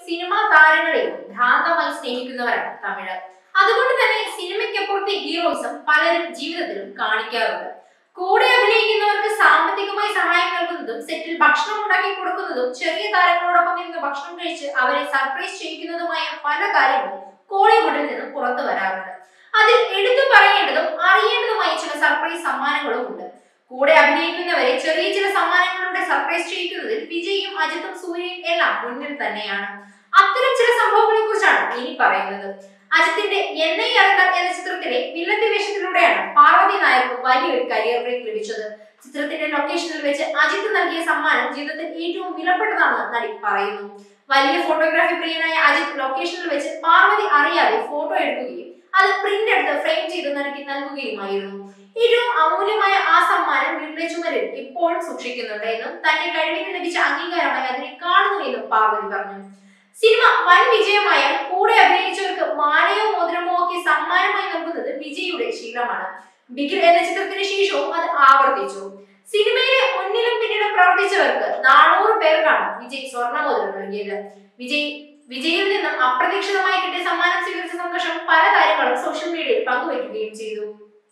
cinema താരങ്ങളെയും ഭ്രാന്തമായി സ്നേഹിക്കുന്നവരാണ് Tamil അതുകൊണ്ട് തന്നെ സിനിമയ്ക്കപ്പുറത്തെ heroism പലരും ജീവിതത്തിലും കാണിക്കാറുണ്ട് കൂടെ അഭിനയിക്കുന്നവർക്ക് സാമ്പത്തികമായി സഹായം നൽകുന്നതും സെറ്റിൽ ഭക്ഷണം ഉണ്ടാക്കി കൊടുക്കുന്നതും ചെറിയ താരങ്ങളോടൊപ്പം ഇരുന്ന് ഭക്ഷണം കഴിച്ച് അവരെ സർപ്രൈസ് ചെയ്യിക്കുന്നതുമായ പല കാര്യങ്ങളും കോളിവുഡിൽ നിന്നും പുറത്തു വരാറുണ്ട് അതിൽ എടുത്തു പറയേണ്ടതും അറിയേണ്ടതുമായ ചില സർപ്രൈസ് സമ്മാനങ്ങളും ഉണ്ട് കൂടെ അഭിനയിക്കുന്നവരെ ചെറിയ ചില സമ്മാനങ്ങളിലൂടെ സർപ്രൈസ് ചെയ്യിക്കുന്നതിൽ വിജയും അജിത്തും സൂര്യയും എല്ലാം മുന്നിൽ തന്നെയാണ് അത്തരം ചില സംഭവങ്ങളെ കുറിച്ചാണ് ഇനി പറയുന്നത് അജിത്തിന്റെ എന്നെ അറിയാൻ എന്ന ചിത്രത്തിലെ വില്ലത്തി വേഷത്തിലൂടെയാണ് പാർവതി നായർക്ക് വലിയൊരു കരിയർ ബ്രേക്ക് ലഭിച്ചത് ചിത്രത്തിന്റെ ലൊക്കേഷനിൽ വെച്ച് അജിത്ത് നൽകിയ സമ്മാനം ജീവിതത്തിൽ ഏറ്റവും വിലപ്പെട്ടതാണെന്ന് നടി പറയുന്നു വലിയ ഫോട്ടോഗ്രാഫി പ്രിയനായ അജിത്ത് ലൊക്കേഷനിൽ വെച്ച് പാർവതി അറിയാതെ ഫോട്ടോ എടുക്കുകയും അത് പ്രിന്റ് എടുത്ത് ഫ്രെയിം ചെയ്ത് നൽകി നൽകുകയുമായിരുന്നു ഏറ്റവും അമൂല്യമായ ആ സമ്മാനം വീട്ടിലെ ചുമരിൽ ഇപ്പോഴും സൂക്ഷിക്കുന്നുണ്ട് എന്നും തന്റെ കഴിവിന് ലഭിച്ച അംഗീകാരമായി അതിനെ കാണുന്നു എന്നും പാർവതി പറഞ്ഞു സിനിമ വൻ വിജയമായാൽ കൂടെ അഭിനയിച്ചവർക്ക് മാലയോ മോതിരമോ ഒക്കെ സമ്മാനമായി നൽകുന്നത് വിജയുടെ ശീലമാണ് ബിഗിൽ എന്ന ചിത്രത്തിന് ശേഷവും അത് ആവർത്തിച്ചു സിനിമയിലെ മുന്നിലും പിന്നിലും പ്രവർത്തിച്ചവർക്ക് നാനൂറ് പേർക്കാണ് വിജയ് സ്വർണ്ണമോതിരം നൽകിയത് വിജയ് വിജയിൽ നിന്നും അപ്രതീക്ഷിതമായി കിട്ടിയ സമ്മാനം സ്വീകരിച്ച സന്തോഷം പല കാര്യങ്ങളും സോഷ്യൽ മീഡിയയിൽ പങ്കുവയ്ക്കുകയും ചെയ്തു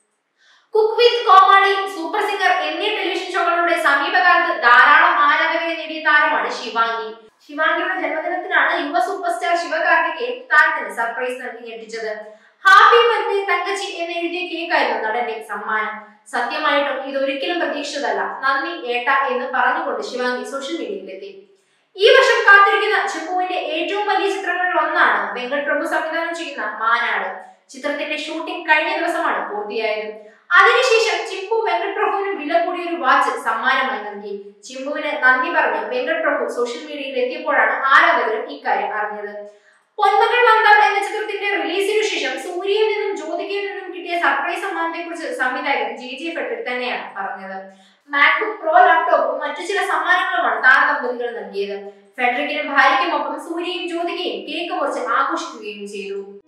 cook with Comali super singer എന്നീ ടെലിവിഷൻ ഷോകളുടെ സമീപകാലത്ത് ധാരാളം ആരാധകരെ നേടിയ താരമാണ് ശിവാംഗി ശിവാംഗിയുടെ ജന്മദിനത്തിനാണ് യുവ സൂപ്പർ സ്റ്റാർ ശിവകാർത്തികേയൻ താരത്തിന് സർപ്രൈസ് നൽകി ഞെട്ടിച്ചത് ഹാപ്പി ബർത്ത്ഡേ തങ്കച്ചി എന്ന് എഴുതിയ കേക്കായിരുന്നു നടന്റെ സമ്മാനം സത്യമായിട്ടും ഇത് ഒരിക്കലും പ്രതീക്ഷിച്ചതല്ല നന്ദി ഏട്ട എന്ന് പറഞ്ഞുകൊണ്ട് ശിവാംഗി സോഷ്യൽ മീഡിയയിലെത്തി ഈ വർഷം കാത്തിരിക്കുന്ന ചിമ്പുവിന്റെ ഏറ്റവും വലിയ ചിത്രങ്ങളിൽ ഒന്നാണ് വെങ്കട് പ്രഭു സംവിധാനം ചെയ്യുന്ന മാനാട് ചിത്രത്തിന്റെ ഷൂട്ടിംഗ് കഴിഞ്ഞ ദിവസമാണ് പൂർത്തിയായത് അതിനുശേഷം ചിമ്പു വെങ്കട് പ്രഭുവിന് വില കൂടിയ ഒരു വാച്ച് സമ്മാനമായി നൽകി ചിമ്പുവിന് നന്ദി പറഞ്ഞ് വെങ്കട് പ്രഭു സോഷ്യൽ മീഡിയയിൽ എത്തിയപ്പോഴാണ് ആരാധകരും ഇക്കാര്യം അറിഞ്ഞത് പൊന്മകൾ വന്താൽ എന്ന ചിത്രത്തിന്റെ റിലീസിനു ശേഷം സൂര്യയിൽ നിന്നും ജ്യോതികയിൽ നിന്നും കിട്ടിയ സർപ്രൈസ് സമ്മാനത്തെ കുറിച്ച് സംവിധായകൻ ജെ ജെ ഫെഡറിക് തന്നെയാണ് പറഞ്ഞത് മാക്ബുക്ക് പ്രോ ലാപ്ടോപ്പും മറ്റു ചില സമ്മാനങ്ങളുമാണ് താരദമ്പതികൾ നൽകിയത് ഫെഡറിക്കിനും ഭാര്യയ്ക്കുമൊപ്പം സൂര്യയും ജ്യോതികയും കേക്ക് മുറിച്ച് ആഘോഷിക്കുകയും ചെയ്തു